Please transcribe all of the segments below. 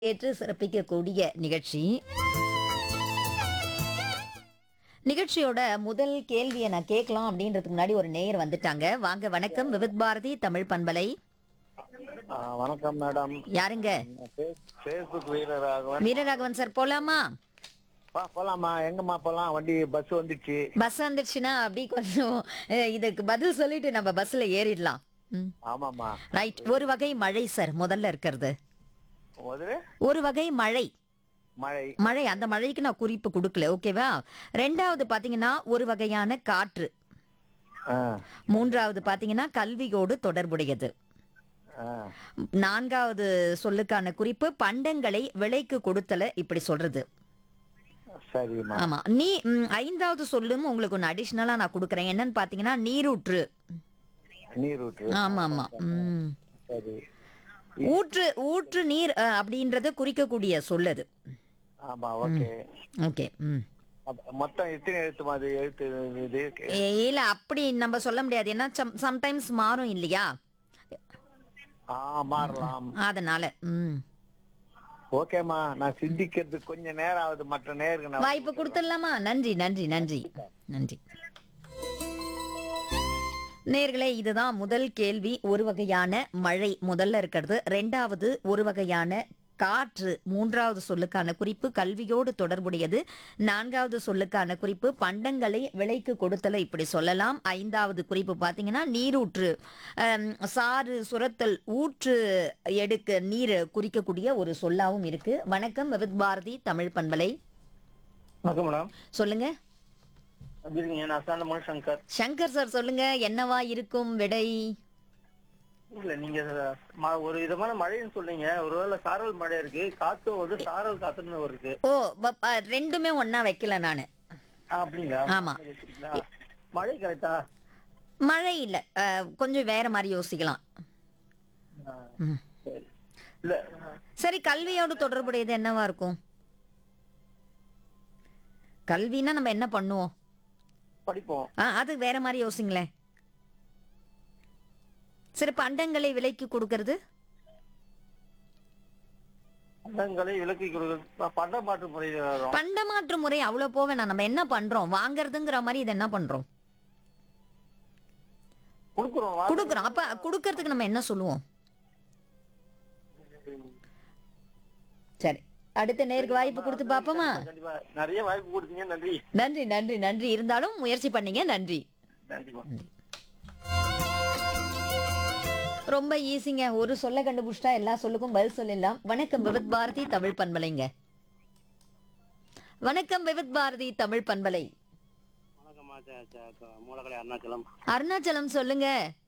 ஏற்று சிறப்பிக்கக்கூடிய நிகழ்ச்சி நிகழ்ச்சியோட முதல் கேள்வியை நான் கேட்கலாம் அப்படின்றதுக்கு முன்னாடி ஒரு நேயர் வந்துட்டாங்க வாங்க வணக்கம் விவித் பாரதி தமிழ் பண்பலை ஆ, வணக்கம் மேடம் யாருங்க ஃபேஸ்புக் வீரராகவன் வீரராகவன் சார் போலாமா பா போலாமா எங்கம்மா போலாம் வண்டி பஸ் வந்துச்சு பஸ் வந்துடுச்சுன்னா அப்படி கொஞ்சம் அஹ், இதுக்கு பதில் சொல்லிட்டு நம்ம பஸ்ல ஏறிடலாம் ம். ஆமாமா ரைட் ஒரு வகை மழை சார் முதல்ல இருக்கிறது முதல்ல ஒரு வகை மழை மழை மழை அந்த மழைக்கு நான் குறிப்பு கொடுக்கல ஓகேவா ரெண்டாவது பாத்தீங்கன்னா ஒரு வகையான காற்று ஆ, மூன்றாவது பாத்தீங்கன்னா கல்வியோடு தொடர்புடையது ஆ. நான்காவது சொல்லுக்கான குறிப்பு பண்டங்களை விலைக்கு கொடுத்தல இப்படி சொல்றது சரிம்மா ஆமா நீ ம், ஐந்தாவது சொல்லும் உங்களுக்கு ஒன்று அடிஷ்னலா நான் கொடுக்குறேன் என்னன்னு பாத்தீங்கன்னா நீரூற்று நீர் ஊற்று ஆமா ஆமா ம். சரி ஊற்று ஊற்று நீர் அஹ், அப்படின்றத குறிக்கக்கூடிய சொல்லது ஆமா ஓகே ஓகே ம் அப்ப மொத்தம் எத்தனை எழுத்துமா அது எழுத்து இது ஏ- இல்ல அப்படி நம்ம சொல்ல முடியாது ஏன்னா சம்டைம்ஸ் மாறும் இல்லையா ஆ மாறலாம் அதனால ம் ஓகேம்மா நான் சிந்திக்கிறதுக்கு கொஞ்சம் நேரம் ஆகுது மற்ற நேருக்கு நான் வாய்ப்பு கொடுத்துடலாமா நன்றி நன்றி நன்றி நன்றி நேர்களே இதுதான் முதல் கேள்வி ஒரு வகையான மழை முதல்ல இருக்கிறது ரெண்டாவது ஒரு வகையான காற்று மூன்றாவது சொல்லுக்கான குறிப்பு கல்வியோடு தொடர்புடையது நான்காவது சொல்லுக்கான குறிப்பு பண்டங்களை விலைக்கு கொடுத்தல இப்படி சொல்லலாம் ஐந்தாவது குறிப்பு பார்த்தீங்கன்னா நீரூற்று அம், சாறு சுரத்தல் ஊற்று எடுக்க நீர் குறிக்கக்கூடிய ஒரு சொல்லாவும் இருக்கு வணக்கம் விவித் பாரதி தமிழ் பண்பலை வணக்கம் மேடம் சொல்லுங்க எப்படி இருக்கீங்க நான் சாந்தமன் சங்கர் சங்கர் சார் சொல்லுங்க என்னவா இருக்கும் விடை இல்ல நீங்க ம- ஒரு விதமான மழைன்னு சொல்றீங்க ஒருவேளை சாரல் மழை இருக்கு காத்து வந்து சாரல் காத்துன்னு ஒரு இருக்கு ஓ வ- அ, ரெண்டுமே ஒண்ணா வைக்கல நானு ஆ, அப்படிங்களா ஆமா. வச்சிருக்கீங்களா? மழை கரெக்டா மழை இல்ல அ, கொஞ்சம் வேற மாதிரி யோசிக்கலாம் ம். சரி இல்ல சரி கல்வியோடு தொடர்புடையது என்னவா இருக்கும் கல்வினா நம்ம என்ன பண்ணுவோம் படிப்போம் ஆ, அது வேற மாதிரி யோசிங்களேன் சரி பண்டங்களை விலைக்கு கொடுக்கறது பண்டங்களை விலக்கி கொடுக்க பண்ட மாற்று முறை வரும் பண்டமாற்று முறை அவ்வளவு போக வேணாம் நம்ம என்ன பண்றோம் வாங்குறதுங்கிற மாதிரி இதை என்ன பண்றோம் கொடுக்குறோம் வா- கொடுக்குறோம் அப்ப கொடுக்கறதுக்கு நம்ம என்ன சொல்லுவோம் சரி அடுத்த நேருக்கு வாய்ப்பு கொடுத்து பாப்போமா கண்டிப்பா நிறைய வாய்ப்பு கொடுத்தீங்க நன்றி நன்றி நன்றி நன்றி இருந்தாலும் முயற்சி பண்ணீங்க நன்றி நன்றிமா ரொம்ப ஈஸிங்க ஒரு சொல்ல கண்டுபிடிச்சிட்டா எல்லா சொல்லுக்கும் பதில் சொல்லிடலாம் வணக்கம் விவித் பாரதி தமிழ் பண்பலைங்க வணக்கம் விவித் பாரதி தமிழ் பண்பலை வணக்கம்மா மூலக்கடை அருணாச்சலம் அருணாச்சலம் சொல்லுங்க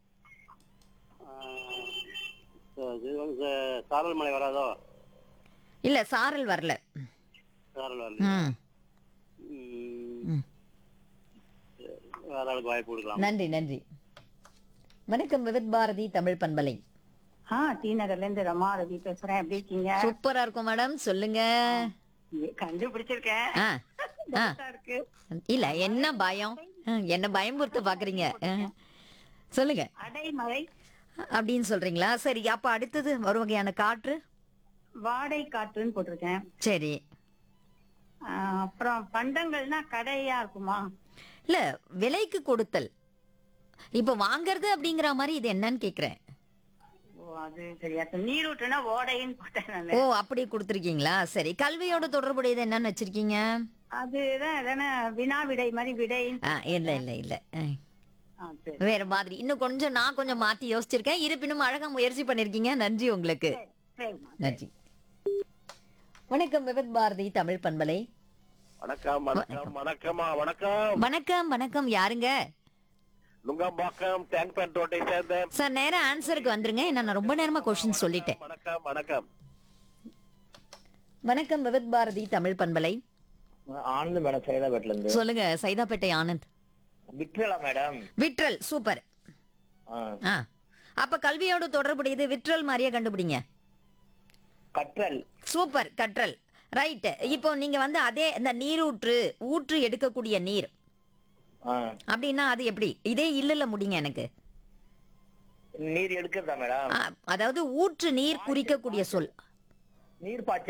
இது வந்து சாரல் மழை வராதோ இல்ல சாரல் வரல சாரல் வரல ம் ம். வேற ஆளுக்கு வாய்ப்பு கொடுக்கலாம் நன்றி நன்றி வணக்கம் விவித் பாரதி தமிழ் பண்பலை ஆ டி நகர்ல இருந்து ரமா ரவி பேசுறேன் எப்படி இருக்கீங்க சூப்பரா இருக்கும் மேடம் சொல்லுங்க கண்டுபிடிச்சிருக்கேன் ஆ ஆ டவுட்டா இருக்கு இல்ல என்ன பயம் ம், என்ன பயமுறுத்த பாக்குறீங்க ஆ. சொல்லுங்க அடைமழை அப்படின்னு சொல்றீங்களா சரி அப்ப அடுத்தது ஒரு வகையான காற்று வாடை காற்றுன்னு போட்டிருக்கேன் சரி ஆ, அப்புறம் பண்டங்கள்னா கடையா இருக்குமா இல்ல விலைக்கு கொடுத்தல் இப்ப வாங்குறது அப்படிங்கிற மாதிரி இது என்னன்னு கேக்குறேன் ஓ அது சரியா இருக்கு. நீரூற்றுனா ஓடைன்னு போட்டேன் நானு ஓ அப்படி கொடுத்துருக்கீங்களா சரி கல்வியோட தொடர்புடையது என்னன்னு வச்சிருக்கீங்க அதுதான் எதனா வினா விடை மாதிரி விடைன்னு ஆ, இல்ல இல்ல இல்ல ஆ. ஆ, சரி வேற மாதிரி இன்னும் கொஞ்சம் நான் கொஞ்சம் மாத்தி யோசிச்சிருக்கேன் இருப்பினும் அழகா முயற்சி பண்ணிருக்கீங்க நன்றி உங்களுக்கு சரிம்மா. நன்றி வணக்கம் விவித் பாரதி தமிழ் பண்பலை வணக்கம் வணக்கம் வணக்கம்மா வணக்கம் வணக்கம் வணக்கம் யாருங்க நுங்கம்பாக்கம் டேங்க் பேண்ட் ரோட்டை சேர்ந்த சார் நேரா ஆன்சருக்கு வந்துருங்க ஏன்னா நான் ரொம்ப நேரமா கொஸ்டின் சொல்லிட்டேன் வணக்கம் வணக்கம் வணக்கம் விவித் பாரதி தமிழ் பண்பலை ஆனந்த் மேடம் சைதாபேட்ல இருந்து சொல்லுங்க சைதாப்பேட்டை ஆனந்த் விக்ரலா மேடம் விட்ரல் சூப்பர் ஆ அப்ப கல்வியோட தொடர்புடையது விட்ரல் மாதிரியே கண்டுபிடிங்க கற்றல் சூப்பர் கற்றல் ரைட் இப்போ நீங்க வந்து அதே இந்த நீரூற்று ஊற்று எடுக்கக்கூடிய நீர் அப்படின்னா அது எப்படி இதே இல்லல முடிங்க எனக்கு நீர் எடுக்கிறதா மேடம் ஆ, அதாவது ஊற்று நீர் குறிக்கக்கூடிய சொல் நீர் பாய்ச்சல்